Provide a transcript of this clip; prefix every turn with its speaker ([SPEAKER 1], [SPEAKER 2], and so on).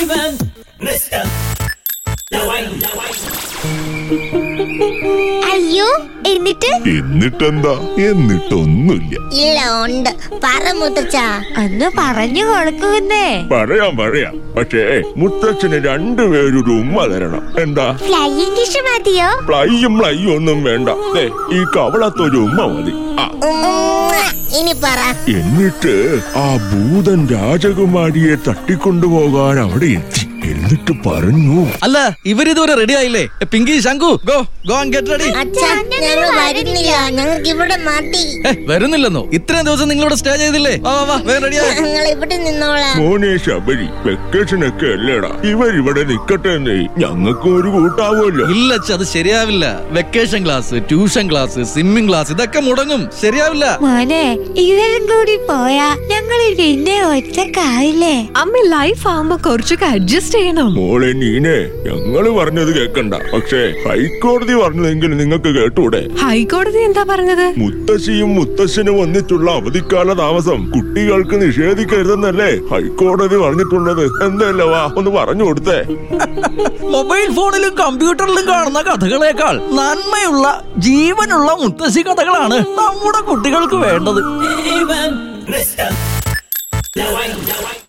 [SPEAKER 1] അയ്യോ എന്നിട്ട്
[SPEAKER 2] എന്നിട്ടെന്താ എന്നിട്ടൊന്നുമില്ല
[SPEAKER 1] ഇല്ല ഉണ്ട് പറ മുത്തച്ഛ
[SPEAKER 3] അന്ന് പറഞ്ഞു കൊടുക്കുന്നേ
[SPEAKER 2] പറയാം പറയാം പക്ഷേ മുത്തച്ഛന് രണ്ടുപേരൊരു ഉമ്മ തരണം എന്താ
[SPEAKER 1] ഫ്ലൈയിങ് ഫിഷ് മതിയോ
[SPEAKER 2] പ്ലൈയും പ്ലൈയും ഒന്നും വേണ്ട ദേ, ഈ കവളത്തൊരു ഉമ്മ മതി ആ
[SPEAKER 1] ഉമ്മ. ഇനി പറ
[SPEAKER 2] എന്നിട്ട് ആ ഭൂതൻ രാജകുമാരിയെ തട്ടിക്കൊണ്ടുപോകാൻ അവിടെ എത്തി എന്നിട്ട് പറഞ്ഞു
[SPEAKER 4] അല്ല ഇവരിതുവരെ റെഡി ആയില്ലേ എ, Pinky Shanku go go and get ready
[SPEAKER 1] അച്ഛ ഞങ്ങൾ വരുന്നില്ല ഞങ്ങൾക്ക് ഇവിടെ മതി
[SPEAKER 4] ഏ വരുന്നില്ലെന്നോ ഇത്രയും ദിവസം നിങ്ങൾ ഇവിടെ സ്റ്റേ ചെയ്തില്ലേ വാ വാ വാ വേഗം റെഡിയാ
[SPEAKER 1] ഞങ്ങൾ ഇവിടെ നിന്നോളാം
[SPEAKER 2] മോനെ ശബരി വെക്കേഷൻ ഒക്കെ അല്ലേടാ ഇവരിവിടെ നിക്കട്ടെ എന്നേ ഞങ്ങൾക്ക് ഒരു കൂട്ടാവുമല്ലോ
[SPEAKER 4] ഇല്ല അച്ഛ അത് ശരിയാവില്ല vacation class tuition class swimming class ഇതൊക്കെ മുടങ്ങും ശരിയാവില്ല
[SPEAKER 3] മോനെ ഇവരും കൂടി പോയാ ഞങ്ങൾ പിന്നെ ഒറ്റക്കാവില്ലേ
[SPEAKER 5] അമ്മ ലൈഫ് ആവുമ്പോ കുറച്ചൊക്കെ അഡ്ജസ്റ്റ് ചെയ്യണം
[SPEAKER 2] മോളെ നീനെ ഞങ്ങള് പറഞ്ഞത് കേക്കണ്ട പക്ഷേ ഹൈക്കോടതി പറഞ്ഞതെങ്കിൽ നിങ്ങൾക്ക് കേട്ടൂടെ
[SPEAKER 5] ഹൈക്കോടതി എന്താ പറഞ്ഞത്
[SPEAKER 2] മുത്തശ്ശിയും മുത്തശ്ശനും വന്നിട്ടുള്ള അവധിക്കാല താമസം കുട്ടികൾക്ക് നിഷേധിക്കരുതെന്നല്ലേ ഹൈക്കോടതി പറഞ്ഞിട്ടുള്ളത് എന്തല്ലേ വാ ഒന്ന് പറഞ്ഞു കൊടുത്തേ
[SPEAKER 4] മൊബൈൽ ഫോണിലും കമ്പ്യൂട്ടറിലും കാണുന്ന കഥകളേക്കാൾ നന്മയുള്ള ജീവനുള്ള മുത്തശ്ശി കഥകളാണ് നമ്മുടെ കുട്ടികൾക്ക് വേണ്ടത്